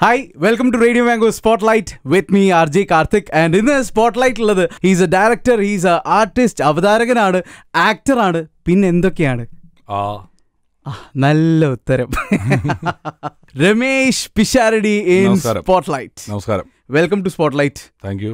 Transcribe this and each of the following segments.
Hi welcome to radio mango spotlight with me R J Karthik and ഇന്ന് spotlight ഉള്ളത് he's a director he's a artist അവതാരകനാണ് ആക്ടറാണ് പിന്നെ എന്തൊക്കെയാണ് ആ ആ, നല്ല ഉത്തരം രമേശ് പിഷാരടി ഇൻ നമസ്കാരം. സ്പോട്ട് ലൈറ്റ് നമസ്കാരം welcome to spotlight thank you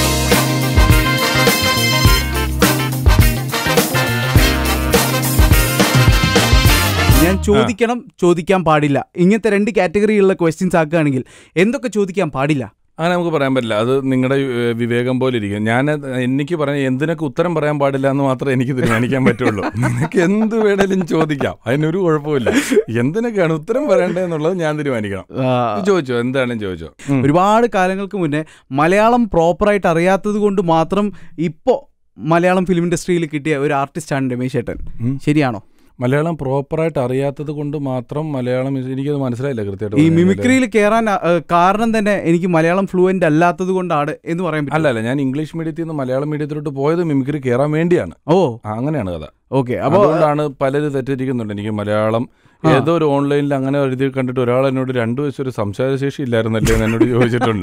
ഞാൻ ചോദിക്കണം ചോദിക്കാൻ പാടില്ല ഇങ്ങനത്തെ രണ്ട് കാറ്റഗറിയുള്ള ക്വസ്റ്റ്യൻസ് ആക്കുകയാണെങ്കിൽ എന്തൊക്കെ ചോദിക്കാൻ പാടില്ല അങ്ങനെ നമുക്ക് പറയാൻ പറ്റില്ല അത് നിങ്ങളുടെ ഏഹ്, വിവേകം പോലെ ഇരിക്കും ഞാൻ എനിക്ക് പറയാൻ എന്തിനൊക്കെ ഉത്തരം പറയാൻ പാടില്ല എന്ന് മാത്രമേ എനിക്ക് തീരുമാനിക്കാൻ പറ്റുള്ളൂ നിനക്ക് എന്ത് വേണേലും ചോദിക്കാം അതിനൊരു കുഴപ്പമില്ല എന്തിനൊക്കെയാണ് ഉത്തരം പറയേണ്ടതെന്നുള്ളത് ഞാൻ തീരുമാനിക്കണം ആ, ഇത് ചോദിച്ചോ എന്താണെങ്കിലും ചോദിച്ചോ ഉം. ഒരുപാട് കാലങ്ങൾക്ക് മുന്നേ മലയാളം പ്രോപ്പറായിട്ട് അറിയാത്തത് കൊണ്ട് മാത്രം ഇപ്പോൾ മലയാളം ഫിലിം ഇൻഡസ്ട്രിയിൽ കിട്ടിയ ഒരു ആർട്ടിസ്റ്റാണ് രമേശ് ചേട്ടൻ ഉം. ശരിയാണോ മലയാളം പ്രോപ്പറായിട്ട് അറിയാത്തത് കൊണ്ട് മാത്രം മലയാളം എനിക്കത് മനസ്സിലായില്ല ഈ കൃത്യമായിട്ട് മിമിക്രിയിൽ കയറാൻ ആ, കാരണം തന്നെ എനിക്ക് മലയാളം ഫ്ലുവൻ്റ് അല്ലാത്തത് കൊണ്ടാണ് എന്ന് പറയാൻ പറ്റും അല്ല അല്ല ഞാൻ ഇംഗ്ലീഷ് മീഡിയത്തിൽ നിന്ന് മലയാളം മീഡിയത്തിലോട്ട് പോയത് മിമിക്രി കയറാൻ വേണ്ടിയാണ് ഓ ആ, അങ്ങനെയാണ് കഥ ഓക്കെ അപ്പോൾ അതുകൊണ്ടാണ് പലരും തെറ്റിരിക്കുന്നുണ്ട് എനിക്ക് മലയാളം ആ. ഏതോ ഒരു ഓൺലൈനിൽ അങ്ങനെ എഴുതി കണ്ടിട്ട് ഒരാൾ എന്നോട് രണ്ടു വയസ്സ് ഒരു സംസാരശേഷി ഇല്ലായിരുന്നല്ലേ എന്ന് എന്നോട് ചോദിച്ചിട്ടുണ്ട്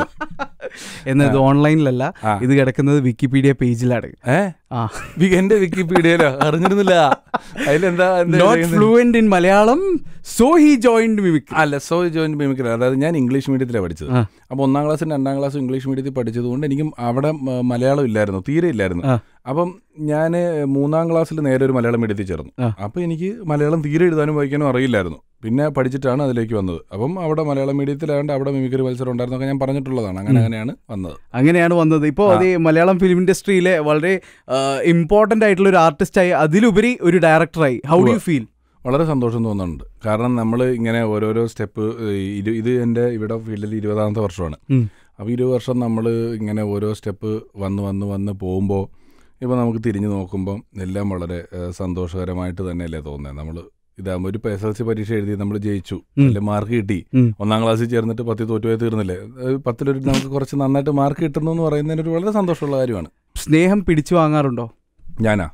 എന്നത് ഓൺലൈനിലല്ല ആ. ഇത് കിടക്കുന്നത് വിക്കിപീഡിയ പേജിലാണ് ഏ ആ വി- എന്റെ വിക്കിപീഡിയയിലോ അറിഞ്ഞിരുന്നില്ല അതിലെന്താ എന്താ നോട്ട് എഴുതിയിരിക്കുന്നത്? Fluent in Malayalam so he joined mimicry അല്ല സോ ജോയിന്റ് മിമിക്രി അതായത് ഞാൻ ഇംഗ്ലീഷ് മീഡിയത്തിലാണ് പഠിച്ചത് ആ. അപ്പോൾ ഒന്നാം ക്ലാസ്സും രണ്ടാം ക്ലാസ്സും ഇംഗ്ലീഷ് മീഡിയത്തിൽ പഠിച്ചതുകൊണ്ട് എനിക്ക് അവിടെ മ- മലയാളം ഇല്ലായിരുന്നു തീരെ ഇല്ലായിരുന്നു ആ. അപ്പം ഞാൻ മൂന്നാം ക്ലാസ്സിൽ നേരെ ഒരു മലയാളം മീഡിയത്തിൽ ചേർന്നു ആ. അപ്പോൾ എനിക്ക് മലയാളം തീരെ എഴുതാനും വായിക്കാനും അറിയില്ലായിരുന്നു പിന്നെ പഠിച്ചിട്ടാണ് അതിലേക്ക് വന്നത് അപ്പം അവിടെ മലയാളം മീഡിയത്തിലായതുകൊണ്ട് അവിടെ മിമിക്രി മത്സരം ഉണ്ടായിരുന്നൊക്കെ ഞാൻ പറഞ്ഞിട്ടുള്ളതാണ് അങ്ങനെ അങ്ങനെയാണ് വന്നത് അങ്ങനെയാണ് വന്നത് ഇപ്പോൾ അത് ഈ മലയാളം ഫിലിം ഇൻഡസ്ട്രിയിലെ വളരെ ഇമ്പോർട്ടൻ്റ് ആയിട്ടുള്ള ഒരു ആർട്ടിസ്റ്റായി അതിലുപരി ഒരു ഡയറക്ടറായി ഹൗ ഡു യു ഫീൽ വളരെ സന്തോഷം തോന്നുന്നുണ്ട് കാരണം നമ്മൾ ഇങ്ങനെ ഓരോരോ സ്റ്റെപ്പ് ഇത് എൻ്റെ ഇവിടെ ഫീൽഡിൽ ഇരുപതാമത്തെ വർഷമാണ് അപ്പോൾ ഇരുപത് വർഷം നമ്മൾ ഇങ്ങനെ ഓരോ സ്റ്റെപ്പ് വന്ന് വന്ന് വന്ന് പോകുമ്പോൾ ഇപ്പോൾ നമുക്ക് തിരിഞ്ഞു നോക്കുമ്പം എല്ലാം വളരെ ഏഹ്, സന്തോഷകരമായിട്ട് തന്നെയല്ലേ തോന്നുന്നത് നമ്മൾ ഇതാകുമ്പോൾ ഒരു എസ് എൽ സി പരീക്ഷ എഴുതി നമ്മൾ ജയിച്ചു ഉം. അല്ലെ മാർക്ക് കിട്ടി ഉം. ഒന്നാം ക്ലാസ്സിൽ ചേർന്നിട്ട് പത്തി തോറ്റുപോയി തീർന്നില്ലേ ഏഹ്, പത്തിലൊരു നമുക്ക് കുറച്ച് നന്നായിട്ട് മാർക്ക് കിട്ടുന്നു എന്ന് പറയുന്നതിന് ഒരു വളരെ സന്തോഷമുള്ള കാര്യമാണ് സ്നേഹം പിടിച്ചു വാങ്ങാറുണ്ടോ ഞാനാ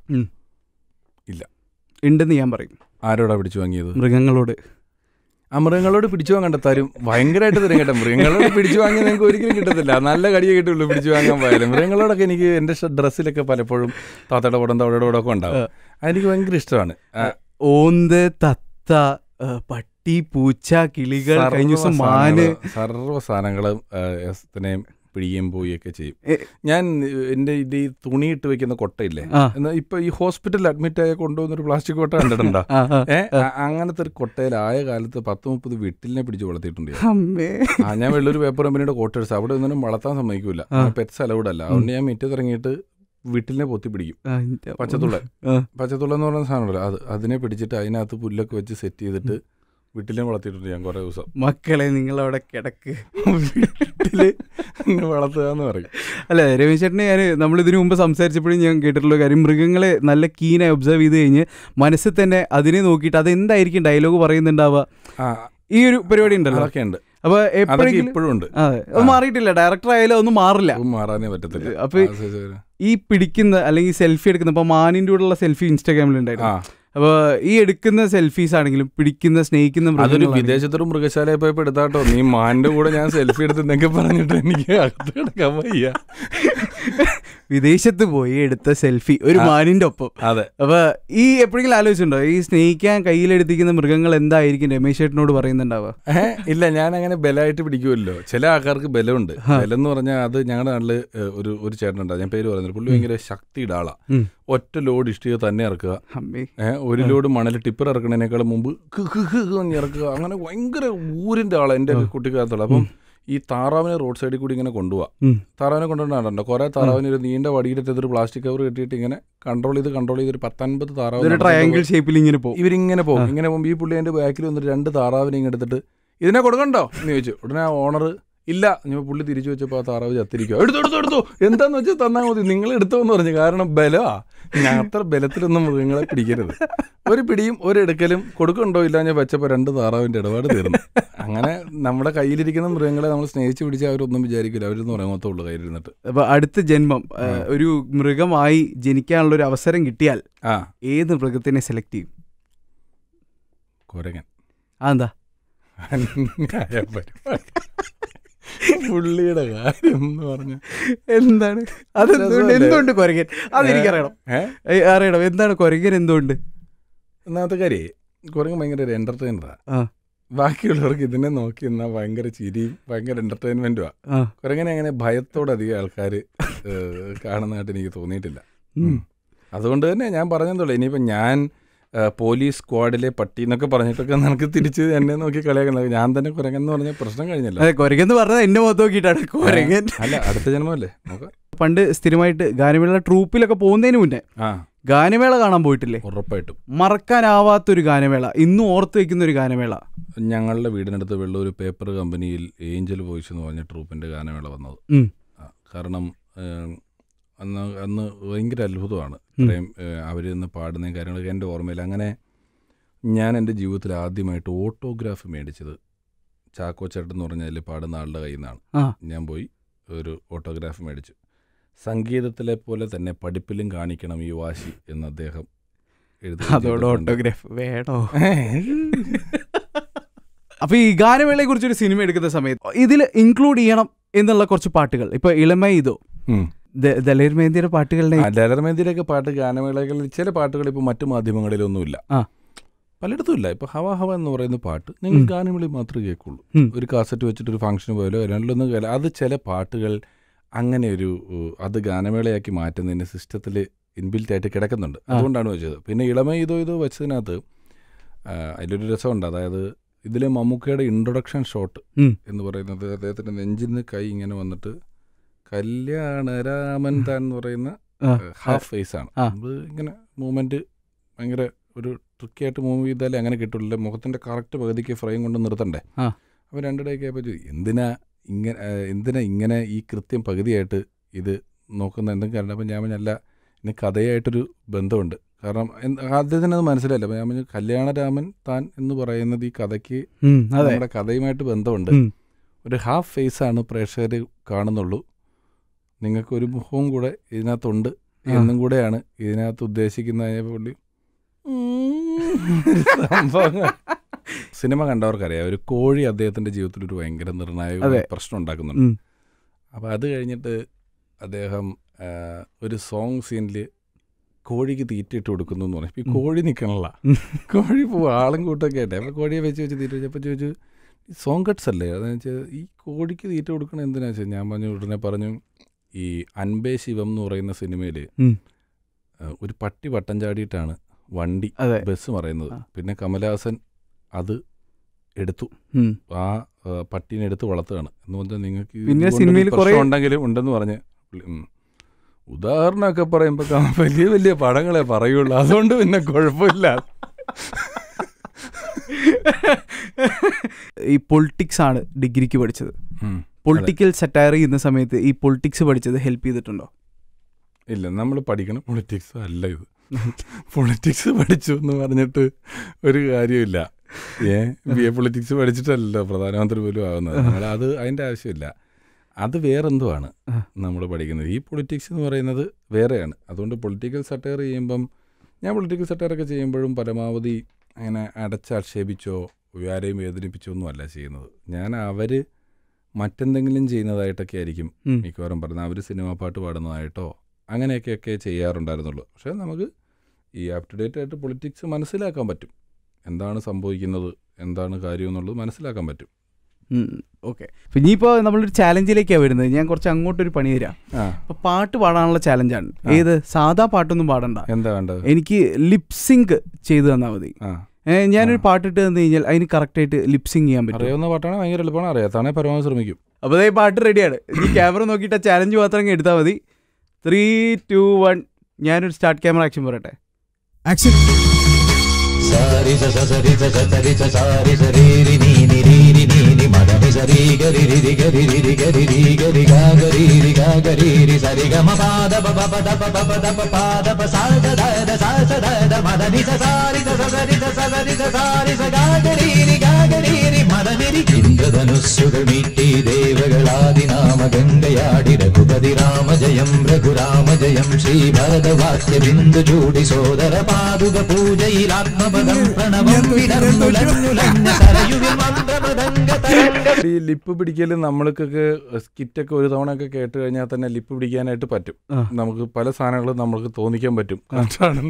ഉണ്ടെന്ന് ഞാൻ പറയും ആരോടാ പിടിച്ചു വാങ്ങിയത് മൃഗങ്ങളോട് ആ മൃഗങ്ങളോട് പിടിച്ചു വാങ്ങണ്ട തരും ഭയങ്കരമായിട്ട് തരും കേട്ടോ മൃഗങ്ങളോട് പിടിച്ചു വാങ്ങിയാൽ നിങ്ങൾക്ക് ഒരിക്കലും കിട്ടത്തില്ല നല്ല കടിയേ കിട്ടുള്ളൂ പിടിച്ചു വാങ്ങാൻ പോയാലും മൃഗങ്ങളോടൊക്കെ എനിക്ക് എൻ്റെ ഷ- ഡ്രസ്സിലൊക്കെ പലപ്പോഴും താത്തയുടെ പടം തവടയുടെ പടം ഒക്കെ ഉണ്ടാവും അതെനിക്ക് ഭയങ്കര ഇഷ്ടമാണ് ആ, ഓന്ത് തത്ത ആ, പട്ടി പൂച്ച കിളികൾ കഴിഞ്ഞ ദിവസം സർവ്വ മാന് സാധനങ്ങളും- സർവ്വ സാധനങ്ങളും എസ്തിനെയും പിടിയും പോവുകയൊക്കെ ചെയ്യും എ, ഞാൻ എൻ്റെ ഇത് ഈ തുണിയിട്ട് വെക്കുന്ന കൊട്ടയില്ലേ ആ. എന്നാൽ ഇപ്പൊ ഈ ഹോസ്പിറ്റലിൽ അഡ്മിറ്റ് ആയ കൊണ്ടുവന്ന ഒരു പ്ലാസ്റ്റിക് കൊട്ട കണ്ടിട്ടുണ്ടോ ആ, ആ. ഏ അ- അങ്ങനത്തെ ഒരു കൊട്ടയിലായ കാലത്ത് പത്ത് മുപ്പത് വീട്ടിലിനെ പിടിച്ച് വളർത്തിയിട്ടുണ്ട് ഞാൻ. അമ്മേ ആ ഞാൻ വെള്ളൂർ പേപ്പർ കമ്പനിയുടെ കോട്ടേഴ്സ് അവിടെ ഒന്നും വളർത്താൻ സമ്മതിക്കൂല ആ. പെറ്റ്സ് അലൗഡ് അല്ല അതുകൊണ്ട് ഞാൻ മുറ്റത്ത് ഇറങ്ങിയിട്ട് വീട്ടിലിനെ പൊത്തി പിടിക്കും ആ, ഇന്റെ പച്ചത്തുള്ള ആ. പച്ചത്തുള്ള എന്ന് പറയുന്ന സാധനമല്ല അത് അതിനെ പിടിച്ചിട്ട് അതിനകത്ത് പുല്ലൊക്കെ വെച്ച് സെറ്റ് ചെയ്തിട്ട് വീട്ടിലെ വളർത്തിയിട്ടുണ്ട് ഞാൻ കുറേ ദിവസം മക്കളെ നിങ്ങൾ അവിടെ കിടക്ക് വീട്ടില് എന്നെ വളർത്തുക എന്ന് പറയും അല്ല രമേശ് ചേട്ടനെ ഞാൻ നമ്മൾ ഇതിനു മുമ്പ് സംസാരിച്ചപ്പോഴും ഞാൻ കേട്ടിട്ടുള്ള കാര്യം മൃഗങ്ങളെ നല്ല കീനായി ഒബ്സർവ് ചെയ്ത് കഴിഞ്ഞ് മനസ്സിൽ തന്നെ അതിനെ നോക്കിയിട്ട് അത് എന്തായിരിക്കും ഡയലോഗ് പറയുന്നുണ്ടാവുക ആ ഈ ഒരു പരിപാടി ഉണ്ടല്ലോ അതൊക്കെ ഉണ്ട് അപ്പൊ അതൊക്കെ എപ്പോഴെങ്കിലും ഇപ്പോഴും ഉണ്ട് അതെ അത് മാറിയിട്ടില്ല ഡയറക്ടർ ആയാലും ഒന്നും മാറില്ല അതും മാറാനേ പറ്റത്തില്ല അപ്പൊ ആ, ശരി, ശരി. ഈ പിടിക്കുന്ന അല്ലെങ്കിൽ സെൽഫി എടുക്കുന്ന ഇപ്പൊ മാനിന്റെ കൂടെയുള്ള സെൽഫി ഇൻസ്റ്റാഗ്രാമിൽ ആ ഉണ്ടായിരുന്നു അപ്പൊ ഈ എടുക്കുന്ന സെൽഫീസ് ആണെങ്കിലും പിടിക്കുന്ന സ്നേഹിക്കുന്ന അതൊരു മൃഗങ്ങളാണെങ്കിലും വിദേശത്തൊരു മൃഗശാലയിൽ പോയപ്പോ എടുത്താട്ടോ നീ മാന്റെ കൂടെ ഞാൻ സെൽഫി എടുത്തെന്നൊക്കെ പറഞ്ഞിട്ട് എനിക്ക് അകത്ത് കിടക്കാൻ വയ്യ വിദേശത്ത് പോയി എടുത്ത സെൽഫി ഒരു ആ. മാനിന്റെ ഒപ്പം അതെ അപ്പൊ ഈ എപ്പോഴെങ്കിലും ആലോചിച്ചിട്ടുണ്ടോ ഈ സ്നേഹിക്കാൻ കയ്യിലെടുത്തിരിക്കുന്ന മൃഗങ്ങൾ എന്തായിരിക്കും രമേശ് ചേട്ടനോട് പറയുന്നുണ്ടാവുക ഏ, ഇല്ല ഞാൻ അങ്ങനെ ബലമായിട്ട് പിടിക്കുമല്ലോ ചില ആൾക്കാർക്ക് ബലമുണ്ട് ബലം എന്ന് പറഞ്ഞാൽ അത് ഞങ്ങളുടെ നാട്ടില് ഏ, ഒരു ഒരു ചേട്ടനുണ്ട് ഞാൻ പേര് പറയുന്നത് പുള്ളി ഭയങ്കര ശക്തിയുടെ ആളാ ഉം. ഒറ്റ ലോഡ് ഇഷ്ടിക തന്നെ ഇറക്കുക അമ്മേ ഏ, ഒരു ലോഡ് മണൽ ടിപ്പർ ഇറക്കുന്നതിനേക്കാൾ മുമ്പ് ക് ക് ക് ക് എന്ന് ഇറക്കുക അങ്ങനെ ഭയങ്കര ഊരിന്റെ ആളാ എൻ്റെ കുട്ടിക്കാലത്തുള്ള അപ്പം ഈ താറാവിനെ റോഡ് സൈഡിൽ കൂടി ഇങ്ങനെ കൊണ്ടുപോവാ ഉം. താറാവിനെ കൊണ്ടുപോകണ്ടോ കുറെ താറാവിന് ഒരു നീണ്ട വടിയുടെ ഒരു പ്ലാസ്റ്റിക് കവർ കെട്ടിയിട്ട് ഇങ്ങനെ കൺട്രോൾ ചെയ്ത് കൺട്രോൾ ചെയ്ത് ഒരു പത്തൊൻപത് താറാവ് ഇതൊരു നടന്നു ട്രയാങ്കിൾ ഷേപ്പിൽ ഇങ്ങനെ പോകും ഇവരിങ്ങനെ പോകും ഇങ്ങനെ പോകുമ്പോൾ ഈ പുള്ളി എൻ്റെ ബാക്കിൽ വന്നിട്ട് രണ്ട് താറാവിനെ ഇങ്ങനെ എടുത്തിട്ട് ഇതിനെ കൊടുക്കണ്ടോ എന്ന് ചോദിച്ചു ഉടനെ ആ ഓണർ ഇല്ല ഞാൻ പുള്ളി തിരിച്ചു വെച്ചപ്പോൾ ആ താറാവ് ചത്തിരിക്കുക എടുത്തു എടുത്തു എടുത്തു എന്താന്ന് വെച്ചാൽ തന്നാൽ മതി നിങ്ങൾ എടുത്തോ എന്ന് പറഞ്ഞു കാരണം ബലമാ ഞാൻ അത്ര ബലത്തിലൊന്നും മൃഗങ്ങളെ പിടിക്കരുത് ഒരു പിടിയും ഒരു എടുക്കലും കൊടുക്കണ്ടോ ഇല്ല ഞാൻ വെച്ചപ്പോൾ രണ്ട് താറാവിൻ്റെ ഇടപാട് തീർന്നു അങ്ങനെ നമ്മുടെ കയ്യിലിരിക്കുന്ന മൃഗങ്ങളെ നമ്മൾ സ്നേഹിച്ച് പിടിച്ചാൽ അവരൊന്നും വിചാരിക്കില്ല അവരൊന്നും പറയാൻ മൊത്തം ഉള്ളൂ കയ്യിലിരുന്നിട്ട് അപ്പൊ അടുത്ത ജന്മം ആ, ഒരു മൃഗമായി ജനിക്കാനുള്ള ഒരു അവസരം കിട്ടിയാൽ ആ ഏത് മൃഗത്തിനെ സെലക്ട് ചെയ്യും കുരങ്ങൻ അതെന്താ അന്യായ പരിപാടി പുള്ളിയുടെ കാര്യം എന്ന് പറഞ്ഞ എന്താണ് അതെന്തുകൊണ്ട് രസമല്ലേ? എന്തുകൊണ്ട് കൊരങ്ങൻ അതെനിക്കറിയണം ഏഹ് ഏയ്, അറിയണം എന്താണ് കൊരങ്ങൻ എന്തുകൊണ്ട് ഒന്നാമത്തെ കാര്യേ കുരങ്ങ് ഭയങ്കര ഒരു എന്റർടൈനറാ ആ. ബാക്കിയുള്ളവർക്ക് ഇതിനെ നോക്കി നിന്നാൽ ഭയങ്കര ചിരിയും ഭയങ്കര എന്റർടൈൻമെന്റുമാ ആ കുരങ്ങനെ അങ്ങനെ ഭയത്തോടെ അധികം ആൾക്കാർ കാണുന്നതായിട്ട് എനിക്ക് തോന്നിയിട്ടില്ല ഉം. അതുകൊണ്ട് തന്നെ ഞാൻ പറഞ്ഞതുള്ളൂ ഇനിയിപ്പോൾ ഞാൻ ആ, പോലീസ് സ്ക്വാഡിലെ പട്ടി എന്നൊക്കെ പറഞ്ഞിട്ടൊക്കെ നിനക്ക് തിരിച്ച് എന്നെ നോക്കി കളിയാക്കുന്നത് ഞാൻ തന്നെ കുരങ്ങെന്ന് പറഞ്ഞ പ്രശ്നം കഴിഞ്ഞല്ലോ അതെ കൊരങ്ങൻ എന്ന് പറഞ്ഞത് എന്നെ മുഖത്ത് നോക്കിയിട്ടാണ് കൊരങ്ങൻ അല്ല അടുത്ത ജന്മല്ലേ നോക്കാം പണ്ട് സ്ഥിരമായിട്ട് ഗാനമേള ട്രൂപ്പിലൊക്കെ പോകുന്നതിന് മുന്നേ ആ ഗാനമേള കാണാൻ പോയിട്ടില്ലേ ഉറപ്പായിട്ടും മറക്കാനാവാത്തൊരു ഗാനമേള ഇന്നും ഓർത്ത് വെക്കുന്ന ഒരു ഗാനമേള ഞങ്ങളുടെ വീടിനടുത്ത് വെള്ളൂർ പേപ്പർ കമ്പനിയിൽ ഏഞ്ചൽ വോയിസ് എന്ന് പറഞ്ഞ ട്രൂപ്പിൻ്റെ ഗാനമേള വന്നത് ഉം. ആ, കാരണം ഏം, അന്ന് അന്ന് ഭയങ്കര അത്ഭുതമാണ് ഇത്രയും അവർ നിന്ന് പാടുന്ന കാര്യങ്ങളൊക്കെ എൻ്റെ ഓർമ്മയിൽ അങ്ങനെ ഞാൻ എൻ്റെ ജീവിതത്തിൽ ആദ്യമായിട്ട് ഓട്ടോഗ്രാഫ് മേടിച്ചത് ചാക്കോ ചേട്ടൻ എന്ന് പറഞ്ഞാൽ പാടുന്ന ആളുടെ കയ്യിൽ നിന്നാണ് ആ. ഞാൻ പോയി ഒരു ഓട്ടോഗ്രാഫ് മേടിച്ചു സംഗീതത്തിലെ പോലെ തന്നെ പഠിപ്പിലും കാണിക്കണം ഈ വാശി എന്ന് അദ്ദേഹം എഴുതി അതോടെ ഓട്ടോഗ്രാഫ് വേണോ അപ്പൊ ഈ ഗാനമേളയെ കുറിച്ചൊരു സിനിമ എടുക്കുന്ന സമയത്ത് ഇതിൽ ഇൻക്ലൂഡ് ചെയ്യണം എന്നുള്ള കുറച്ച് പാട്ടുകൾ ഇപ്പൊ ഇളമ ഇതോ ഉം. ദ- ദലേർ മേന്തിയുടെ പാട്ടുകളുടെ ആ, ലലർമേന്തിയിലൊക്കെ പാട്ട് ഗാനമേളകളിൽ ചില പാട്ടുകൾ ഇപ്പോൾ മറ്റു മാധ്യമങ്ങളിലൊന്നുമില്ല ആ. പലയിടത്തും ഇല്ല ഇപ്പോൾ ഹവ ഹവ എന്ന് പറയുന്ന പാട്ട് നിങ്ങൾ ഉം. ഗാനമേളയിൽ മാത്രമേ കേൾക്കുള്ളൂ ഉം. ഒരു കാസറ്റ് വെച്ചിട്ട് ഒരു ഫംഗ്ഷന് പോയാലോ രണ്ടിലൊന്നും കേൾക്കാം അത് ചില പാട്ടുകൾ അങ്ങനെ ഒരു ഉ, അത് ഗാനമേളയാക്കി മാറ്റുന്നതിന് സിസ്റ്റത്തിൽ ഇൻബിൽറ്റ് ആയിട്ട് കിടക്കുന്നുണ്ട് ആ. അതുകൊണ്ടാണ് വെച്ചത് പിന്നെ ഇളമ ഇതോ ഇതോ വെച്ചതിനകത്ത് ആ, അതിലൊരു രസമുണ്ട് അതായത് ഇതിലെ മമ്മൂക്കയുടെ ഇൻട്രൊഡക്ഷൻ ഷോട്ട് ഉം. എന്ന് പറയുന്നത് അദ്ദേഹത്തിൻ്റെ നെഞ്ചിൽ നിന്ന് കൈ ഇങ്ങനെ വന്നിട്ട് കല്യാണ രാമൻ താൻ എന്ന് പറയുന്ന ആ. ഹാഫ് ഫേസ് ആണ് ആ. അത് ഇങ്ങനെ മൂവ്മെന്റ് ഭയങ്കര ഒരു ട്രിക്കി ആയിട്ട് മൂവ് ചെയ്താലേ അങ്ങനെ കിട്ടുള്ളൂ മുഖത്തിന്റെ കറക്റ്റ് പകുതിക്ക് ഫ്രെയിം കൊണ്ട് നിർത്തണ്ടേ ആ. അപ്പോൾ രണ്ടിടയ്ക്ക് ആയപ്പോൾ ചോദിച്ചു എന്തിനാ ഇങ്ങനെ ആ, എന്തിനാ ഇങ്ങനെ ഈ കൃത്യം പകുതിയായിട്ട് ഇത് നോക്കുന്ന എന്തെങ്കിലും കാരണം അപ്പം ഞാൻ പറഞ്ഞല്ല ഇനി കഥയായിട്ടൊരു ബന്ധമുണ്ട് കാരണം എന്ത് ആദ്യത്തിന് അത് മനസ്സിലായില്ല അപ്പം ഞാൻ പറഞ്ഞു കല്യാണരാമൻ താൻ എന്ന് പറയുന്നത് ഈ കഥയ്ക്ക് ഉം, അതെ നമ്മുടെ കഥയുമായിട്ട് ബന്ധമുണ്ട് ഉം. ഒരു ഹാഫ് ഫേസ് ആണ് പ്രേക്ഷകർ കാണുന്നുള്ളൂ നിങ്ങൾക്ക് ഒരു മുഖവും കൂടെ ഇതിനകത്തുണ്ട് ആ. എന്നും കൂടെയാണ് ഇതിനകത്ത് ഉദ്ദേശിക്കുന്ന പുള്ളി സംഭവങ്ങൾ. സിനിമ കണ്ടവർക്കറിയാം ഒരു കോഴി അദ്ദേഹത്തിന്റെ ജീവിതത്തിൽ ഒരു ഭയങ്കര നിർണായക അതെ. പ്രശ്നം ഉണ്ടാക്കുന്നുണ്ട് ഉം. അപ്പോൾ അത് കഴിഞ്ഞിട്ട് അദ്ദേഹം ആ, ഒരു സോങ് സീനിൽ കോഴിക്ക് തീറ്റയിട്ട് കൊടുക്കുന്നു എന്ന് പറഞ്ഞു ഈ കോഴി നിൽക്കണല്ല ഉം. കോഴി പോവും ആളും കൂട്ടൊക്കെ ആയിട്ടെ അപ്പോൾ കോഴിയെ വെച്ച് വെച്ച് തീറ്റ വെച്ചപ്പോൾ ചോദിച്ചു ഈ സോങ് കട്ട്സ് അല്ലേ അതെന്ന് വെച്ചാൽ ഈ കോഴിക്ക് തീറ്റ കൊടുക്കണം എന്തിനാ വെച്ചാൽ ഞാൻ പറഞ്ഞു ഉടനെ പറഞ്ഞു ഈ അൻപേ ശിവം എന്ന് പറയുന്ന സിനിമയിൽ ഉം. ഒരു പട്ടി വട്ടം ചാടിയിട്ടാണ് വണ്ടി അതെ ബസ് പറയുന്നത് ആ. പിന്നെ കമലഹാസൻ അത് എടുത്തു ഉം. ആ ആ, പട്ടീനെ എടുത്ത് വളർത്തുകയാണ് എന്ന് പറഞ്ഞാൽ നിങ്ങൾക്ക് പിന്നെ ഇതുകൊണ്ടൊരു സിനിമയിൽ പ്രശ്നം കുറേ- ഉണ്ടെങ്കിലും ഉണ്ടെന്ന് പറഞ്ഞ് പുള്ളി, ഉം. ഉദാഹരണമൊക്കെ പറയുമ്പോൾ വലിയ വലിയ പടങ്ങളെ പറയുള്ളൂ അതുകൊണ്ട് പിന്നെ കുഴപ്പമില്ല ഈ പൊളിറ്റിക്സ് ആണ് ഡിഗ്രിക്ക് പഠിച്ചത് ഉം. പൊളിറ്റിക്കൽ സെറ്റയർ ചെയ്യുന്ന സമയത്ത് ഈ പൊളിറ്റിക്സ് പഠിച്ചത് ഹെൽപ്പ് ചെയ്തിട്ടുണ്ടോ ഇല്ല നമ്മൾ പഠിക്കണം പൊളിറ്റിക്സ് അല്ല ഇത് പൊളിറ്റിക്സ് പഠിച്ചു എന്ന് പറഞ്ഞിട്ട് ഒരു കാര്യമില്ല ഏ ബി എ പൊളിറ്റിക്സ് പഠിച്ചിട്ടല്ലല്ലോ പ്രധാനമന്ത്രി പോലും ആവുന്നത് നമ്മൾ അത് അതിൻ്റെ ആവശ്യമില്ല അത് വേറെന്തുമാണ് ആ. നമ്മൾ പഠിക്കുന്നത് ഈ പൊളിറ്റിക്സ് എന്ന് പറയുന്നത് വേറെയാണ് അതുകൊണ്ട് പൊളിറ്റിക്കൽ സട്ടയർ ചെയ്യുമ്പം ഞാൻ പൊളിറ്റിക്കൽ സട്ടയറൊക്കെ ചെയ്യുമ്പോഴും പരമാവധി അങ്ങനെ അടച്ചാക്ഷേപിച്ചോ ആരെയും വേദനിപ്പിച്ചോ ഒന്നും അല്ല ചെയ്യുന്നത് ഞാൻ അവർ മറ്റെന്തെങ്കിലും ചെയ്യുന്നതായിട്ടൊക്കെ ആയിരിക്കും ഉം. മിക്കവാറും പറയുന്നത് അവർ സിനിമാ പാട്ട് പാടുന്നതായിട്ടോ അങ്ങനെയൊക്കെയൊക്കെ ചെയ്യാറുണ്ടായിരുന്നുള്ളൂ പക്ഷേ നമുക്ക് ഈ അപ് ടു ഡേറ്റ് ആയിട്ട് പൊളിറ്റിക്സ് മനസ്സിലാക്കാൻ പറ്റും എന്താണ് സംഭവിക്കുന്നത് എന്താണ് കാര്യം എന്നുള്ളത് മനസ്സിലാക്കാൻ പറ്റും ഓക്കെ ഇനിയിപ്പോൾ നമ്മളൊരു ചാലഞ്ചിലേക്കാണ് വരുന്നത് ഞാൻ കുറച്ച് അങ്ങോട്ടൊരു പണി തരാം ആ അപ്പൊ പാട്ട് പാടാനുള്ള ചാലഞ്ചാണ് ആ. ഏത് സാധാ പാട്ടൊന്നും പാടണ്ട എന്താ വേണ്ടത് എനിക്ക് ലിപ്സിങ്ക് ചെയ്തു തന്നാൽ മതി ആ ഏ, ഞാനൊരു ആ. പാട്ടിട്ട് തന്നു കഴിഞ്ഞാൽ അതിന് കറക്റ്റായിട്ട് ലിപ്സിങ് ചെയ്യാൻ പറ്റും അറിയാവുന്ന പാട്ടാണ് ഭയങ്കര എളുപ്പമാണ് അറിയാത്താണെ പരമാവധി ശ്രമിക്കും അപ്പോൾ ഈ പാട്ട് റെഡിയാണ് ഈ ക്യാമറ നോക്കിയിട്ട് ചാലഞ്ച് മാത്രം അങ്ങ് എടുത്താൽ മതി ത്രീ ടു വൺ ഞാനൊരു സ്റ്റാർട്ട് ക്യാമറ ആക്ഷൻ പറയട്ടെ ആക്ഷൻ సారి స సరి స సరి స సారి సరి రి ని ని రి రి ని ని మద ని సరి గరి రి రి గరి రి రి గరి రి గరి గా గరి రి గా గరి రి సరి గ మ పాద ప ప ప ద ప ప ప ద ప పాద ప సా ద ద ద సా స ద ద మద ని స సారి స స సరి స స సరి స సారి స గా గరి రి గా గరి రి మద ని రి ഇന്ദ്രധനുസ്സുകൾ മീട്ടി ദേവകളാദിനാമ ഗംഗയാടി രഘുപതി രാമ ജയം രഘുരാമ ജയം ശ്രീ ഭരതവാക്യ ബിന്ദു ചൂടി സോദര പാതുക പൂജയിൽ ആത്മപദം പ്രണവം വിടർന്നുലഞ്ഞുലഞ്ഞ സരയുവിൽ മന്ത്രമൃദംഗ തരംഗ ഈ ലിപ്പ് പിടിക്കൽ നമ്മൾക്കൊക്കെ സ്കിറ്റൊക്കെ ഒരു തവണ ഒക്കെ കേട്ട് കഴിഞ്ഞാൽ തന്നെ ലിപ്പ് പിടിക്കാനായിട്ട് പറ്റും ആ. നമുക്ക് പല സാധനങ്ങളും നമുക്ക് തോന്നിക്കാൻ പറ്റും കാരണം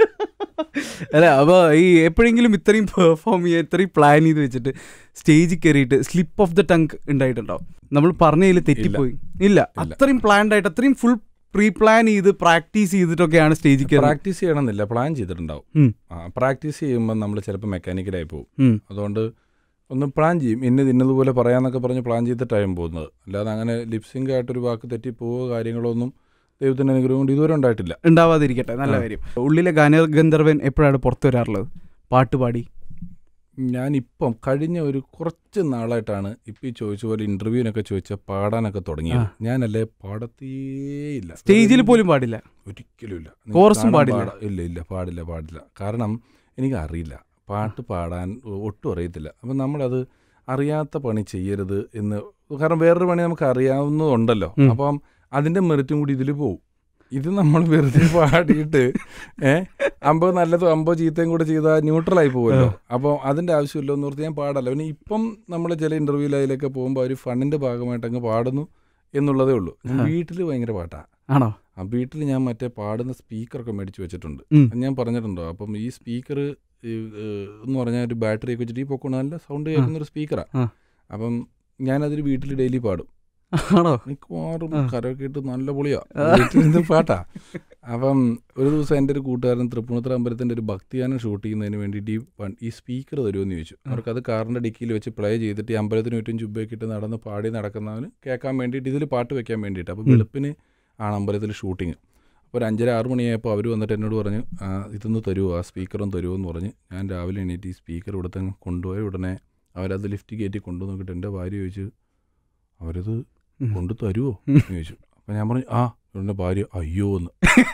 അല്ല അപ്പൊ ഈ എപ്പോഴെങ്കിലും ഇത്രയും പെർഫോം ചെയ്യാൻ ഇത്രയും പ്ലാൻ ചെയ്ത് വെച്ചിട്ട് സ്റ്റേജിൽ കയറിയിട്ട് സ്ലിപ്പ് ഓഫ് ദ ടങ്ക് ഉണ്ടായിട്ടുണ്ടോ നമ്മൾ പറഞ്ഞതിൽ തെറ്റിപ്പോയി ഇല്ല അത്രയും പ്ലാൻഡ് ആയിട്ട് അത്രയും ഫുൾ പ്രീ പ്ലാൻ ചെയ്ത് പ്രാക്ടീസ് ചെയ്തിട്ടൊക്കെയാണ് സ്റ്റേജിൽ കയറുന്നത് പ്രാക്ടീസ് ചെയ്യണമെന്നില്ല പ്ലാൻ ചെയ്തിട്ടുണ്ടാവും ഉം. ആ പ്രാക്ടീസ് ചെയ്യുമ്പോൾ നമ്മൾ ചിലപ്പോൾ മെക്കാനിക്കലായി പോകും ഉം. അതുകൊണ്ട് ഒന്ന് പ്ലാൻ ചെയ്യും ഇന്നത് ഇന്നതുപോലെ പറയാന്നൊക്കെ പറഞ്ഞ് പ്ലാൻ ചെയ്തിട്ടായും പോകുന്നത് അല്ലാതെ അങ്ങനെ ലിപ്സിംഗ് ആയിട്ടൊരു വാക്ക് തെറ്റി പോവോ കാര്യങ്ങളൊന്നും ദൈവത്തിൻ്റെ അനുഗ്രഹം കൊണ്ട് ഇതുവരെ ഉണ്ടായിട്ടില്ല ഉണ്ടാവാതിരിക്കട്ടെ നല്ല ആ. കാര്യം ഉള്ളിലെ ഗാനഗന്ധർവൻ എപ്പോഴാണ് പുറത്തു വരാറുള്ളത് പാട്ടുപാടി ഞാനിപ്പം കഴിഞ്ഞ ഒരു കുറച്ച് നാളായിട്ടാണ് ഇപ്പം ഈ ചോദിച്ച പോലെ ഇൻ്റർവ്യൂവിനൊക്കെ ചോദിച്ചാൽ പാടാനൊക്കെ തുടങ്ങിയത് ആ. ഞാനല്ലേ പാടത്തേയില്ല സ്റ്റേജിൽ പോലും പാടില്ല ഒരിക്കലും ഇല്ല കോറസും കാണാൻ പാടില്ല? പാടാ- ഇല്ല ഇല്ല പാടില്ല പാടില്ല കാരണം എനിക്ക് അറിയില്ല പാട്ട് പാടാൻ ഒട്ടും അറിയത്തില്ല അപ്പം നമ്മളത് അറിയാത്ത പണി ചെയ്യരുത് എന്ന് കാരണം വേറൊരു പണി നമുക്ക് അറിയാവുന്നതുണ്ടല്ലോ ഉം. അപ്പം അതിൻ്റെ മെറിറ്റും കൂടി ഇതിൽ പോവും ഇത് നമ്മൾ വെറുതെ പാടിയിട്ട് ഏ അമ്പത് നല്ലതും അമ്പത് ചീത്തയും കൂടെ ചെയ്താൽ ന്യൂട്രലായി പോകുമല്ലോ അപ്പോൾ അതിൻ്റെ ആവശ്യമില്ല എന്ന് ഓർത്ത് ഞാൻ പാടല്ല പിന്നെ ഇപ്പം നമ്മൾ ചില ഇൻ്റർവ്യൂവിൽ അതിലൊക്കെ പോകുമ്പോൾ അവർ ഫണ്ടിൻ്റെ ഭാഗമായിട്ട് അങ്ങ് പാടുന്നു എന്നുള്ളതേ ഉള്ളൂ ആ. വീട്ടിൽ ഭയങ്കര പാട്ടാണ് ആണോ ആ വീട്ടിൽ ഞാൻ മറ്റേ പാടുന്ന സ്പീക്കറൊക്കെ മേടിച്ച് വെച്ചിട്ടുണ്ട് ഉം. അത് ഞാൻ പറഞ്ഞിട്ടുണ്ടോ അപ്പം ഈ സ്പീക്കർ എന്ന് പറഞ്ഞാൽ ഒരു ബാറ്ററി ഒക്കെ വെച്ചിട്ട് ഈ പൊക്കൊണ്ട് നല്ല സൗണ്ട് കേൾക്കുന്ന ഒരു സ്പീക്കറാണ് ആ. അപ്പം ഞാനതിൽ വീട്ടിൽ ഡെയിലി പാടും ആണോ മിക്കവാറും ആ. കരമൊക്കെ ഇട്ട് നല്ല പൊളിയാ ആ. വീട്ടിലിരുന്ന് പാട്ടാ അപ്പം ഒരു ദിവസം എൻ്റെ ഒരു കൂട്ടുകാരൻ തൃപ്പൂണിത്തറ അമ്പലത്തിൻ്റെ ഒരു ഭക്തിഗാനം ഷൂട്ട് ചെയ്യുന്നതിന് വേണ്ടിയിട്ട് ഈ വൺ- ഈ സ്പീക്കർ തരുമെന്ന് ചോദിച്ചു അവർക്കത് കാറിൻ്റെ ഡിക്കിയിൽ വെച്ച് പ്ലേ ചെയ്തിട്ട് ഈ അമ്പലത്തിന് ചുറ്റും ചുബ്ബയൊക്കെ ഇട്ട് നടന്ന് പാടി നടക്കുന്നവന് കേൾക്കാൻ വേണ്ടിയിട്ട് ഇതിൽ പാട്ട് വെക്കാൻ വേണ്ടിയിട്ട് അപ്പോൾ ഉം. വെളുപ്പിന് ആണ് അമ്പലത്തിൽ ഷൂട്ടിങ് അപ്പോൾ ഒരു അഞ്ചര ആറ് മണിയായപ്പോൾ അവർ വന്നിട്ട് എന്നോട് പറഞ്ഞു "ആ, ഇതൊന്ന് തരുമോ ആ സ്പീക്കറും തരുമോ എന്ന് പറഞ്ഞ് ഞാൻ രാവിലെ എണീറ്റ് ഈ സ്പീക്കർ ഇവിടുത്തെ കൊണ്ടുപോയ ഉടനെ അവരത് ലിഫ്റ്റ് കയറ്റി കൊണ്ടു നോക്കിയിട്ട് എൻ്റെ ഭാര്യ ചോദിച്ചു അവരത് ഉം. കൊണ്ടു തരുമോ ഉം. എന്ന് ചോദിച്ചു അപ്പം ഞാൻ പറഞ്ഞു ആ എൻ്റെ ഭാര്യ അയ്യോ എന്ന്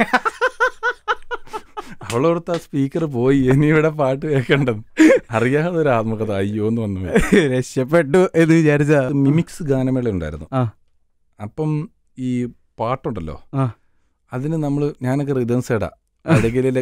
അവളോർത്ത് ആ സ്പീക്കർ പോയി ഇനി ഇവിടെ പാട്ട് കേൾക്കേണ്ടത് അറിയാതെ ഒരു ആത്മകഥ അയ്യോ എന്ന് വന്നു പോയി. രക്ഷപ്പെട്ടു എന്ന് വിചാരിച്ച മിമിക്സ് ഗാനമേള ഉണ്ടായിരുന്നു ആ. അപ്പം ഈ പാട്ടുണ്ടല്ലോ ആ. അതിന് നമ്മൾ ഞാനൊക്കെ റിതം സൈഡാ അടകിലെ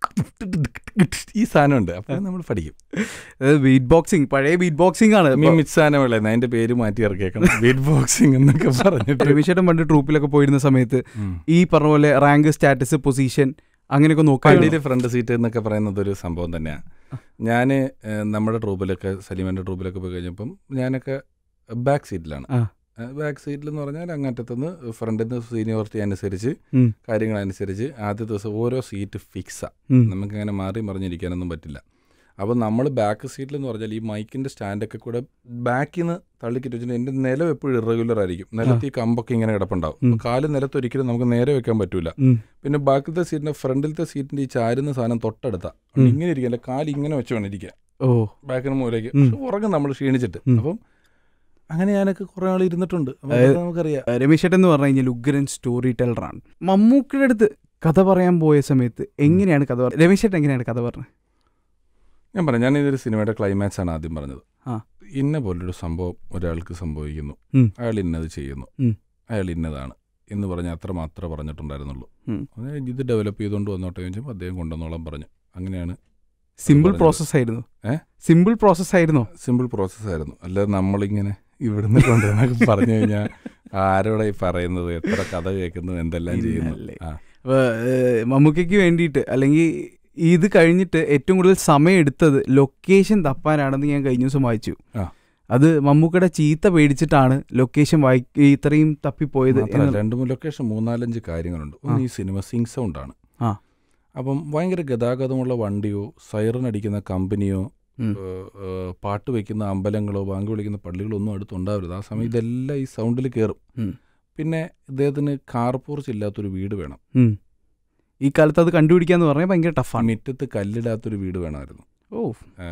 ഈ സാധനമുണ്ട് അപ്പം നമ്മൾ പഠിക്കും ബീറ്റ് ബോക്സിംഗ് പഴയ ബീറ്റ് ബോക്സിംഗ് ആണ് ഇപ്പൊ മിമിക്സ് ഗാനമേള അതിന്റെ പേര് മാറ്റി ഇറക്കിയേക്കണം ബീറ്റ് ബോക്സിംഗ് എന്നൊക്കെ പറഞ്ഞിട്ട് രവിശേട്ടൻ പണ്ട് ട്രൂപ്പിലൊക്കെ പോയിരുന്ന സമയത്ത് ഉം. ഈ പറഞ്ഞ പോലെ റാങ്ക് സ്റ്റാറ്റസ് പൊസിഷൻ അങ്ങനെയൊക്കെ നോക്കാൻ വണ്ടിയിൽ ഫ്രണ്ട് സീറ്റ് എന്നൊക്കെ പറയുന്നത് ഒരു സംഭവം തന്നെയാണ് ഞാൻ നമ്മുടെ ട്രൂപ്പിലൊക്കെ സലീമൻ്റെ ട്രൂപ്പിലൊക്കെ പോയി കഴിഞ്ഞപ്പം ഞാനൊക്കെ ബാക്ക് സീറ്റിലാണ് ആ. ബാക്ക് സീറ്റിൽ എന്ന് പറഞ്ഞാൽ അങ്ങറ്റത്തുനിന്ന് ഫ്രണ്ടിൽ നിന്ന് സീനിയോറിറ്റി അനുസരിച്ച് ഉം. കാര്യങ്ങളനുസരിച്ച് ആദ്യ ദിവസം ഓരോ സീറ്റ് ഫിക്സാണ് ഉം. നമുക്കങ്ങനെ മാറി മറിഞ്ഞിരിക്കാനൊന്നും പറ്റില്ല അപ്പോൾ നമ്മൾ ബാക്ക് സീറ്റിൽ എന്ന് പറഞ്ഞാൽ ഈ മൈക്കിൻ്റെ സ്റ്റാൻഡൊക്കെ കൂടെ ബാക്കിൽ നിന്ന് തള്ളിക്കിട്ട് വെച്ചിട്ട് എൻ്റെ നിലം എപ്പോഴും ഇറഗുലർ ആയിരിക്കും നിലത്ത് ഈ കമ്പൊക്കെ ഇങ്ങനെ കിടപ്പുണ്ടാവും ഉം. അപ്പോൾ കാല് നിലത്ത് ഒരിക്കലും നമുക്ക് നേരെ വെക്കാൻ പറ്റൂല ഉം. പിന്നെ ബാക്കിലത്തെ സീറ്റിന്റെ ഫ്രണ്ടിലത്തെ സീറ്റിന്റെ ഈ ചാരുന്ന സാധനം തൊട്ടടുത്ത ഉം. ഇങ്ങനെ ഇരിക്കുക അല്ല കാല് ഇങ്ങനെ വെച്ച് വേണം ഇരിക്കുക ഓ ബാക്കിന് മൂലയ്ക്ക് ഉം. പക്ഷെ ഉറങ്ങും നമ്മൾ ക്ഷീണിച്ചിട്ട് ഉം. അപ്പം അങ്ങനെ ഞാനൊക്കെ കുറെ ആൾ ഇരുന്നിട്ടുണ്ട് അപ്പം അതായത് അതൊക്കെ നമുക്കറിയാം രമേശേട്ടൻ എന്ന് പറഞ്ഞു കഴിഞ്ഞാൽ ഉഗ്രൻ സ്റ്റോറി ടെല്ലറാണ് മമ്മൂക്കിയുടെ അടുത്ത് കഥ പറയാൻ പോയ സമയത്ത് എങ്ങനെയാണ് കഥ പറഞ്ഞത് രമേശേട്ടൻ എങ്ങനെയാണ് കഥ പറഞ്ഞത് ഞാൻ പറയാം ഞാൻ ഇതൊരു സിനിമയുടെ ക്ലൈമാക്സ് ആണ് ആദ്യം പറഞ്ഞത് ആ. ഇന്ന പോലൊരു സംഭവം ഒരാൾക്ക് സംഭവിക്കുന്നു ഉം. അയാൾ ഇന്നത് ചെയ്യുന്നു ഉം. അയാൾ ഇന്നതാണ് എന്ന് പറഞ്ഞ് അത്ര മാത്രമേ പറഞ്ഞിട്ടുണ്ടായിരുന്നുള്ളൂ ഉം. അങ്ങനെ ഇത് ഡെവലപ്പ് ചെയ്തുകൊണ്ട് വന്നോട്ടെ ചോദിച്ചപ്പോൾ അദ്ദേഹം കൊണ്ടുവന്നോളാം പറഞ്ഞു അങ്ങനെയാണ് സിമ്പിൾ പറഞ്ഞത്. പ്രോസസ് ആയിരുന്നു ഏ? സിമ്പിൾ പ്രോസസ് ആയിരുന്നോ സിമ്പിൾ പ്രോസസ്സായിരുന്നു അല്ലാതെ നമ്മളിങ്ങനെ ഇവിടുന്ന് കൊണ്ടുവന്നൊക്കെ പറഞ്ഞു കഴിഞ്ഞാൽ ആരോടെ ഈ പറയുന്നത് എത്ര കഥ കേൾക്കുന്നത് എന്തെല്ലാം ചെയ്യുന്നു ഇന്നല്ലേ. ആ അപ്പൊ, ഏഹ്, മമ്മൂക്കയ്ക്ക് വേണ്ടിയിട്ട് അല്ലെങ്കിൽ ഇത് കഴിഞ്ഞിട്ട് ഏറ്റവും കൂടുതൽ സമയം എടുത്തത് ലൊക്കേഷൻ തപ്പാനാണെന്ന് ഞാൻ കഴിഞ്ഞ ദിവസം വായിച്ചു ആ. അത് മമ്മൂക്കയുടെ ചീത്ത പേടിച്ചിട്ടാണ് ലൊക്കേഷൻ വായി ഇത്രയും തപ്പിപ്പോയത് മാത്രമല്ല എന്ന് രണ്ട് മൂന്ന് ലൊക്കേഷൻ മൂന്നാലഞ്ച് കാര്യങ്ങളുണ്ട് ഒന്ന് ഈ സിനിമ സിങ് സൗണ്ട് ആണ് ആ. അപ്പം ഭയങ്കര ഗതാഗതമുള്ള വണ്ടിയോ സൈറൺ അടിക്കുന്ന കമ്പനിയോ ഉം. ഏഹ്, ഏഹ്, പാട്ട് വയ്ക്കുന്ന അമ്പലങ്ങളോ ബാങ്ക് വിളിക്കുന്ന പള്ളികളോ ഒന്നും അടുത്തുണ്ടാവരുത് ആ സമയം ഇതെല്ലാം ഈ സൗണ്ടിൽ കയറും ഉം. പിന്നെ ഇദ്ദേഹത്തിന് കാർ പോർച്ച് ഇല്ലാത്തൊരു വീട് വേണം ഉം. ഈ കാലത്ത് അത് കണ്ടുപിടിക്കാന്ന് പറഞ്ഞാൽ ഭയങ്കര ടഫാണ് മിറ്റത്ത് കല്ലിടാത്തൊരു വീട് വേണമായിരുന്നു ഓ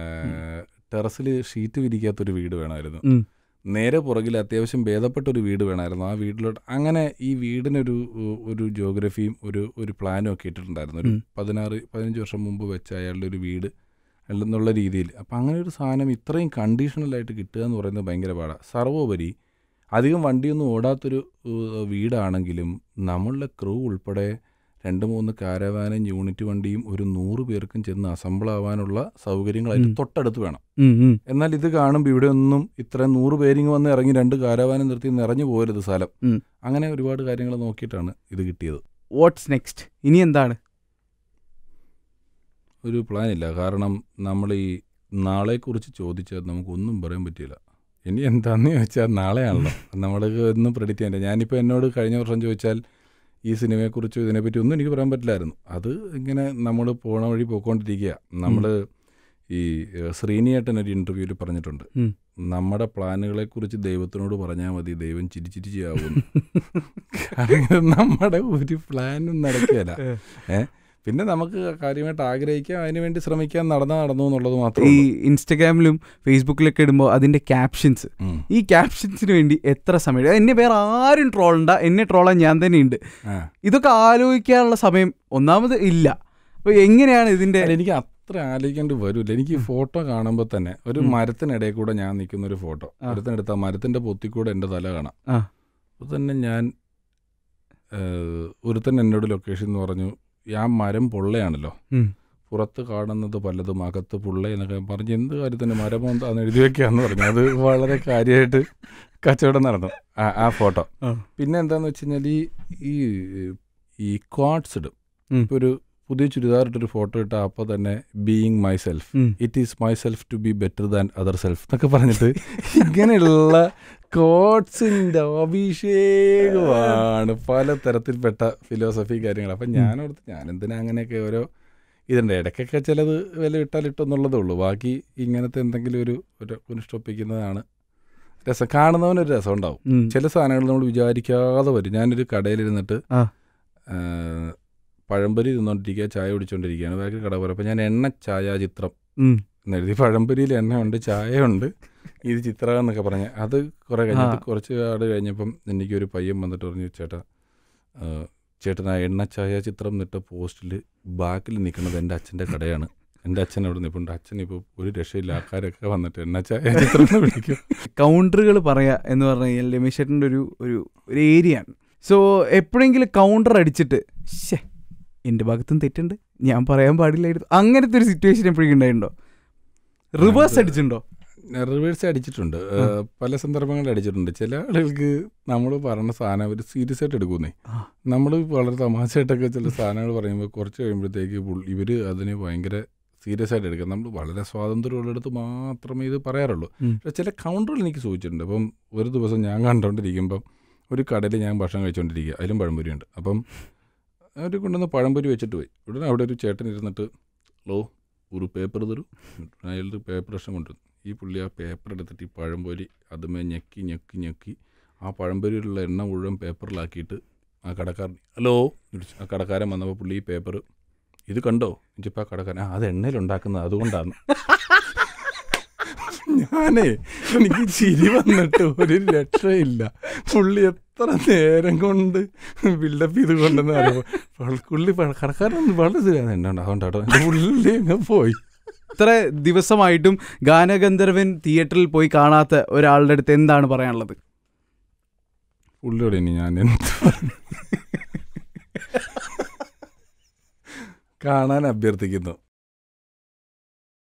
ടെറസിൽ ഷീറ്റ് വിരിക്കാത്തൊരു വീട് വേണമായിരുന്നു ഉം. നേരെ പുറകിൽ അത്യാവശ്യം ഭേദപ്പെട്ട ഒരു വീട് വേണമായിരുന്നു ആ വീട്ടിലോട്ട് അങ്ങനെ ഈ വീടിനൊരു ഉ- ഒരു ജോഗ്രഫിയും ഒരു ഒരു പ്ലാനും ഒക്കെ ഇട്ടിട്ടുണ്ടായിരുന്നു ഒരു ഉം. പതിനാറ് പതിനഞ്ച് വർഷം മുമ്പ് വെച്ച അയാളുടെ ഒരു വീട് എന്നുള്ള രീതിയിൽ അപ്പം അങ്ങനെ ഒരു സാധനം ഇത്രയും കണ്ടീഷണലായിട്ട് കിട്ടുക എന്ന് പറയുന്നത് ഭയങ്കര പാടാണ് സർവോപരി അധികം വണ്ടിയൊന്നും ഓടാത്തൊരു ഏഹ്, വീടാണെങ്കിലും നമ്മളുടെ ക്രൂ ഉൾപ്പെടെ രണ്ട് മൂന്ന് കാരവാനും യൂണിറ്റ് വണ്ടിയും ഒരു നൂറ് പേർക്കും ചെന്ന് അസംബിൾ ആവാനുള്ള സൗകര്യങ്ങൾ അതിന് ഉം. തൊട്ടടുത്ത് വേണം ഉം, ഉം. എന്നാൽ ഇത് കാണുമ്പോൾ ഇവിടെ ഒന്നും ഇത്രയും നൂറ് പേരിങ് വന്ന് ഇറങ്ങി രണ്ട് കാരവാനും നിർത്തി നിറഞ്ഞു പോകരുത് സ്ഥലം ഉം. അങ്ങനെ ഒരുപാട് കാര്യങ്ങൾ നോക്കിയിട്ടാണ് ഇത് കിട്ടിയത് വാട്ട്സ് നെക്സ്റ്റ് ഇനി എന്താണ് ഒരു പ്ലാൻ ഇല്ല കാരണം നമ്മൾ ഈ നാളെക്കുറിച്ച് ചോദിച്ചാൽ നമുക്കൊന്നും പറയാൻ പറ്റില്ല ഇനി എന്താന്ന് ചോദിച്ചാൽ നാളെയാണല്ലോ നമ്മൾക്ക് ഒന്നും പ്രെഡിക്റ്റ് ചെയ്യാൻ ഞാനിപ്പോൾ എന്നോട് കഴിഞ്ഞ വർഷം ചോദിച്ചാൽ ഈ സിനിമയെക്കുറിച്ച് ഇതിനെപ്പറ്റി ഒന്നും എനിക്ക് പറയാൻ പറ്റില്ലായിരുന്നു അത് ഇങ്ങനെ നമ്മൾ പോണ വഴി പോയിക്കൊണ്ടിരിക്കുക നമ്മൾ ഈ ഏഹ്, ശ്രീനിയേട്ടൻ ഒരു ഇൻ്റർവ്യൂവിൽ പറഞ്ഞിട്ടുണ്ട് ഉം. നമ്മുടെ പ്ലാനുകളെക്കുറിച്ച് ദൈവത്തിനോട് പറഞ്ഞാൽ മതി ദൈവം ചിരിച്ചിരിച്ചാവും കാരണം നമ്മുടെ ഒരു പ്ലാനും നടക്കുകയല്ല ഏ പിന്നെ നമുക്ക് കാര്യമായിട്ട് ആഗ്രഹിക്കാം അതിനുവേണ്ടി ശ്രമിക്കാൻ നടന്ന നടന്നു എന്നുള്ളത് മാത്രമേ ഈ ഉള്ളൂ. ഇൻസ്റ്റഗ്രാമിലും ഫേസ്ബുക്കിലൊക്കെ ഇടുമ്പോൾ അതിന്റെ ക്യാപ്ഷൻസ് ഉം. ഈ ക്യാപ്ഷൻസിന് വേണ്ടി എത്ര സമയം എടുക്കും? എന്നെ വേറെ ആരും ട്രോളണ്ട എന്നെ ട്രോളാൻ ഞാൻ തന്നെ ഉണ്ട് ആ. ഇതൊക്കെ ആലോചിക്കാനുള്ള സമയം ഒന്നാമത് ഇല്ല അപ്പൊ എങ്ങനെയാണ് ഇതിന്റെ അല്ല, എനിക്ക് അത്ര ആലോചിക്കേണ്ടി വരില്ല എനിക്ക് ഈ ഫോട്ടോ കാണുമ്പോൾ തന്നെ ഒരു ഉം. മരത്തിനിടയിൽ കൂടെ ഞാൻ നിൽക്കുന്ന ഒരു ഫോട്ടോ ആ. മരത്തിനെടുത്ത മരത്തിന്റെ പൊത്തി കൂടെ എൻ്റെ തല കാണാം ആ. അപ്പോൾ തന്നെ ഞാൻ ഏഹ്, ഒരുത്തൻ എന്നോട് ലൊക്കേഷൻ എന്ന് പറഞ്ഞു ആ മരം പൊള്ളയാണല്ലോ ഉം. പുറത്ത് കാണുന്നത് പലതും അകത്ത് പുള്ള എന്നൊക്കെ പറഞ്ഞ് എന്ത് കാര്യത്തിന് മരം എന്താന്ന് എഴുതി വെക്കാന്ന് പറഞ്ഞു അത് വളരെ കാര്യമായിട്ട് കച്ചവടം നടന്നു ആ ആ ഫോട്ടോ ആ. പിന്നെ എന്താന്ന് വെച്ച് കഴിഞ്ഞാൽ ഈ ഈ ഈ ക്വാഡ്സ് ഇടും ഉം. ഇപ്പോൾ ഒരു പുതിയ ചുരിദാർ ഇട്ടൊരു ഫോട്ടോ ഇട്ട അപ്പോൾ തന്നെ ബീയിങ് മൈ സെൽഫ് ഉം. It is myself to be better than other self എന്നൊക്കെ പറഞ്ഞിട്ട് ഇങ്ങനെയുള്ള കോട്സിൻ്റെ അഭിഷേകമാണ് പല തരത്തിൽപ്പെട്ട ഫിലോസഫി കാര്യങ്ങൾ അപ്പം ഞാനോർത്ത് ഞാൻ എന്തിനാ അങ്ങനെയൊക്കെ ഓരോ ഇതുണ്ട് ഇടയ്ക്കൊക്കെ ചിലത് വില ഇട്ടാൽ ഇട്ടെന്നുള്ളതേ ഉള്ളൂ ബാക്കി ഇങ്ങനത്തെ എന്തെങ്കിലും ഒരു ഒരു പുനിഷ്ടൊപ്പിക്കുന്നതാണ് രസം കാണുന്നവനൊരു രസം ഉണ്ടാവും ഉം. ചില സാധനങ്ങൾ നമ്മൾ വിചാരിക്കാതെ വരും ഞാനൊരു കടയിലിരുന്നിട്ട് ആ. ആ, പഴംപൊരി തിന്നുകൊണ്ടിരിക്കുക ചായ കുടിച്ചുകൊണ്ടിരിക്കുകയാണ് ബാക്കി കട പോലെ അപ്പോൾ ഞാൻ എണ്ണ ഛായാചിത്രം ഉം. എന്നെഴുതി പഴംപൊരിയിൽ എണ്ണയുണ്ട് ചായയുണ്ട് ഇത് ചിത്രം എന്നൊക്കെ പറഞ്ഞ് അത് കുറേ കഴിഞ്ഞിട്ട് ആ. കുറച്ച് ആട് കഴിഞ്ഞപ്പം എനിക്കൊരു പയ്യൻ വന്നിട്ട് പറഞ്ഞു ചേട്ടാ ആ, ചേട്ടൻ ആ എണ്ണ ഛായാചിത്രം നിട്ട പോസ്റ്റിൽ ബാക്കിൽ നിൽക്കുന്നത് എൻ്റെ അച്ഛൻ്റെ കടയാണ് എൻ്റെ അച്ഛൻ അവിടെ നിൽപ്പുണ്ട് അച്ഛൻ ഇപ്പോൾ ഒരു രക്ഷയില്ല ആൾക്കാരൊക്കെ വന്നിട്ട് എണ്ണ ഛായാചിത്രം എന്ന് വിളിക്കും കൗണ്ടറുകൾ പറയാ എന്ന് പറഞ്ഞു കഴിഞ്ഞാൽ രമേശ് ചേട്ടൻ്റെ ഒരു ഒരു ഒരു ഏരിയ ആണ് സോ എപ്പോഴെങ്കിലും കൗണ്ടർ അടിച്ചിട്ട് ശേ എൻ്റെ ഭാഗത്തും തെറ്റുണ്ട് ഞാൻ പറയാൻ പാടില്ലായിരുന്നു അങ്ങനത്തെ ഒരു സിറ്റുവേഷൻ എപ്പോഴെങ്കിലും ഉണ്ടായിട്ടുണ്ടോ റിവേഴ്സ് അത് അടിച്ചിട്ടുണ്ടോ റിവേഴ്സ് അടിച്ചിട്ടുണ്ട് ഏ, പല സന്ദർഭങ്ങളിൽ അടിച്ചിട്ടുണ്ട് ചില ആളുകൾക്ക് നമ്മൾ പറയുന്ന സാധനം അവർ സീരിയസ് ആയിട്ട് എടുക്കുന്നേ ആ. നമ്മൾ വളരെ തമാശയായിട്ടൊക്കെ ചില സാധനങ്ങൾ പറയുമ്പോൾ കുറച്ച് കഴിയുമ്പോഴത്തേക്ക് ഇവർ അതിനെ ഭയങ്കര സീരിയസ് ആയിട്ട് എടുക്കുക നമ്മൾ വളരെ സ്വാതന്ത്ര്യമുള്ളിടത്ത് മാത്രമേ ഇത് പറയാറുള്ളൂ ഉം. പക്ഷേ ചില കൗണ്ടറുകൾ എനിക്ക് സൂചിച്ചിട്ടുണ്ട് അപ്പം ഒരു ദിവസം ഞാൻ കണ്ടുകൊണ്ടിരിക്കുമ്പം ഒരു കടയിൽ ഞാൻ ഭക്ഷണം കഴിച്ചുകൊണ്ടിരിക്കുക അതിലും പഴംപൊരിയുണ്ട് അപ്പം അവർ കൊണ്ടുവന്ന് പഴംപൊരി വെച്ചിട്ട് പോയി ഉടനെ അവിടെ ഒരു ചേട്ടൻ ഇരുന്നിട്ട് ലോ ഒരു പേപ്പർ തരൂ അയാളുടെ പേപ്പർ ഇഷ്ടം കൊണ്ടുവന്നു ഈ പുള്ളി ആ പേപ്പർ എടുത്തിട്ട് ഈ പഴംപൊരി അതുമേ ഞെക്കി ഞെക്കി ഞെക്കി ആ പഴംപൊരിയിലുള്ള എണ്ണ മുഴുവൻ പേപ്പറിലാക്കിയിട്ട് ആ കടക്കാരൻ ഹലോ എന്ന് വിളിച്ചു. ആ കടക്കാരൻ വന്നപ്പോൾ പുള്ളി ഈ പേപ്പർ ഇത് കണ്ടോ ഇപ്പം ആ കടക്കാരൻ ആ അത് എണ്ണയിലുണ്ടാക്കുന്നത് അതുകൊണ്ടാണ് ഞാനേ എനിക്ക് ചിരി വന്നിട്ട് ഒരു രക്ഷയില്ല പുള്ളി എത്ര നേരം കൊണ്ട് ബിൽഡപ്പ് ചെയ്ത് കൊണ്ടെന്ന് അറിയുമ്പോൾ പുള്ളി പ- കടക്കാരനൊന്നും വളരെ ശരിയാണ് എണ്ണ അതുകൊണ്ടാട്ടോ എൻ്റെ പുള്ളി അങ്ങ് പോയി ഇത്ര ദിവസമായിട്ടും ഗാനഗന്ധർവൻ തിയേറ്ററിൽ പോയി കാണാത്ത ഒരാളുടെ അടുത്ത് എന്താണ് പറയാനുള്ളത് പുള്ളിയോട് ഇനി ഞാൻ എന്ത് പറയും? കാണാൻ അഭ്യർത്ഥിക്കുന്നു